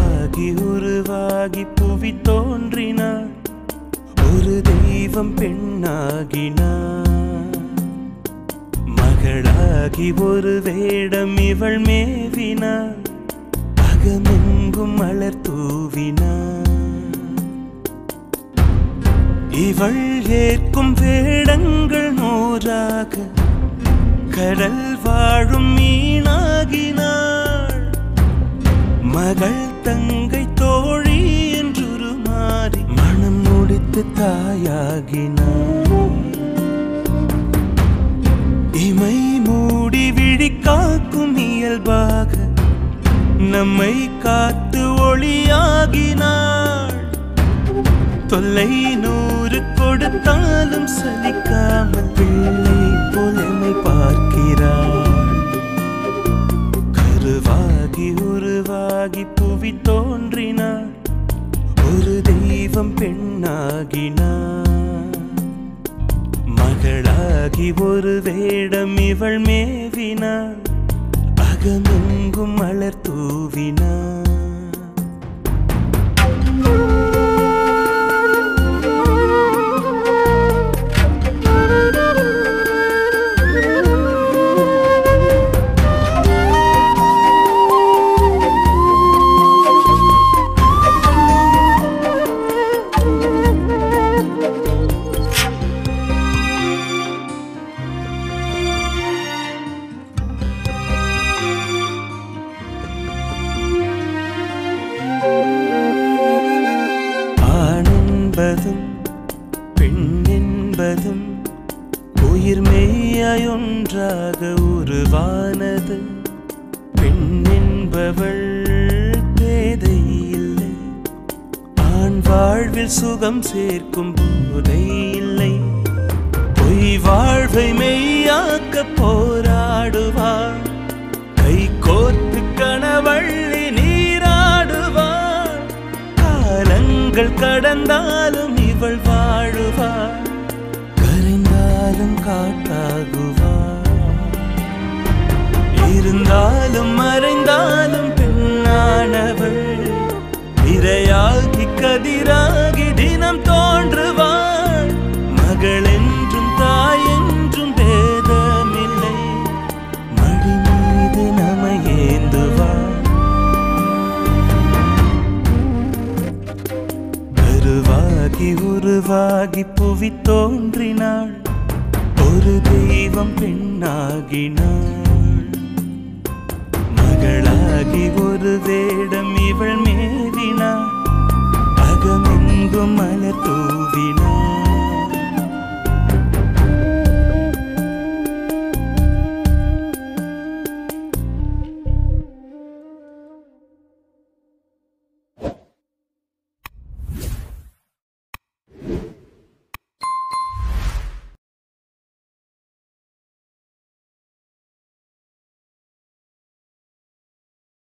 கருவாகி உருவாகி புவி தோன்றினாள் ஒரு தெய்வம் பெண்ணாகினாள் மகளாகி ஒரு வேடம் இவள் மேவினாள் அகமெங்கும் மலர் தூவினாள் இவள் ஏற்கும் வேடங்கள் நூறாக கடல் வாழும் மீனாகினாள் மகள் தங்கை தோழி என்றுரு மாறி மனம் முடித்து தாயாகினாள் இமை மூடி விழி காக்கும் இயல்பாக நம்மை காத்து ஒளியாகினாள் தொல்லை நூறு கொடுத்தாலும் சலிக்காமல் பிள்ளை புலமை பார்க்கிறாள் கருவாகி உருவாகி புவி தோன்றினாள் ஒரு தெய்வம் பெண்ணாகினாள் மகளாகி ஒரு வேடம் இவள் மேவினாள் அகமெங்கும் மலர் தூவினாள் ஆண் என்பதும் பெண் என்பதும் உயிர் மெய்யாயொன்றாக உருவானது பெண் என்பவள் பேதை இல்லை ஆண் வாழ்வில் சுகம் சேர்க்கும் போதை இல்லை பொய் வாழ்வை மெய்யாக்க போராடுவாள் கை கோர்த்து கணவள்ளி நீராடுவாள் காலங்கள் கடந்தாலும் இவள் வாழுவாள் கரைந்தாலும் காட்டாகுவாள் இருந்தாலும் மறைந்தாலும் பெண்ணானவள் இரையாகி கதிராகி தினம் தோன்றுவாள் மகள் என்றும் தாய் என்றும் பேதமில்லை மடி மீது நமையேந்துவாள் கருவாகி உருவாகி புவி தோன்றினாள் ஒரு தெய்வம் பெண்ணாகினாள் மகளாகி ஒரு